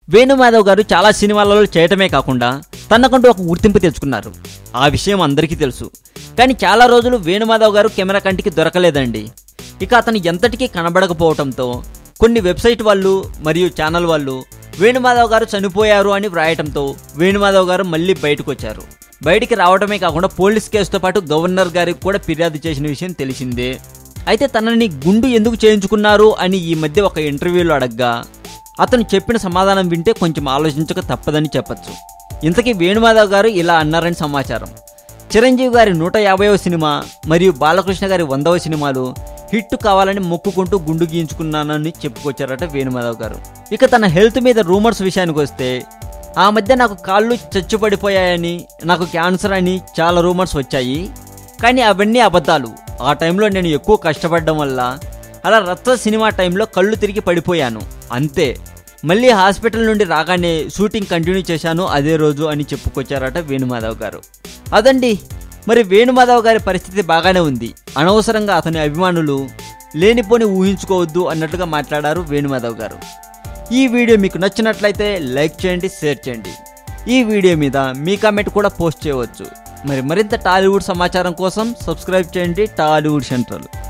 వేణుమాధవ్ గారు చాలా సినిమాలలో చేయటమే కాకుండా తనకంటూ ఒక గుర్తింపు తెచ్చుకున్నారు ఆ విషయం అందరికీ తెలుసు కానీ చాలా రోజులు వేణుమాధవ్ గారు కెమెరా కంటికి దొరకలేదండి ఇక అతను ఎంతటికీ కనబడకపోవడంతో కొన్ని వెబ్సైట్ వాళ్ళు మరియు ఛానల్ వాళ్ళు వేణుమాధవ్ గారు చనిపోయారు అని వ్రాయటంతో వేణుమాధవ్ గారు మళ్ళీ బయటకు వచ్చారు బయటికి రావడమే కాకుండా పోలీస్ కేసుతో పాటు గవర్నర్ గారికి కూడా ఫిర్యాదు చేసిన విషయం తెలిసిందే అయితే తనని గుండు ఎందుకు చేయించుకున్నారు అని ఈ మధ్య ఒక ఇంటర్వ్యూలో అడగ్గా అతను చెప్పిన సమాధానం వింటే కొంచెం ఆలోచించక తప్పదని చెప్పొచ్చు ఇంతకీ వేణుమాధవ్ గారు ఇలా అన్నారని సమాచారం చిరంజీవి గారి నూట యాభైవ సినిమా మరియు బాలకృష్ణ గారి వందవ సినిమాలు హిట్ కావాలని మొక్కుకుంటూ గుండు గీయించుకున్నానని చెప్పుకొచ్చారట వేణుమాధవ్ గారు ఇక తన హెల్త్ మీద రూమర్స్ విషయానికి వస్తే ఆ మధ్య నాకు కాళ్ళు చచ్చుపడిపోయాయని నాకు క్యాన్సర్ అని చాలా రూమర్స్ వచ్చాయి కానీ అవన్నీ అబద్ధాలు ఆ టైంలో నేను ఎక్కువ కష్టపడడం వల్ల అలా రక్త సినిమా టైంలో కళ్ళు తిరిగి పడిపోయాను అంతే మళ్ళీ హాస్పిటల్ నుండి రాగానే షూటింగ్ కంటిన్యూ చేశాను అదే రోజు అని చెప్పుకొచ్చారట వేణుమాధవ్ గారు అదండి మరి వేణుమాధవ్ గారి పరిస్థితి బాగానే ఉంది అనవసరంగా అతని అభిమానులు లేనిపోని ఊహించుకోవద్దు అన్నట్టుగా మాట్లాడారు వేణుమాధవ్ గారు ఈ వీడియో మీకు నచ్చినట్లయితే లైక్ చేయండి షేర్ చేయండి ఈ వీడియో మీద మీ కామెంట్ కూడా పోస్ట్ చేయవచ్చు మరి మరింత టాలీవుడ్ సమాచారం కోసం సబ్స్క్రైబ్ చేయండి టాలీవుడ్ సెంట్రల్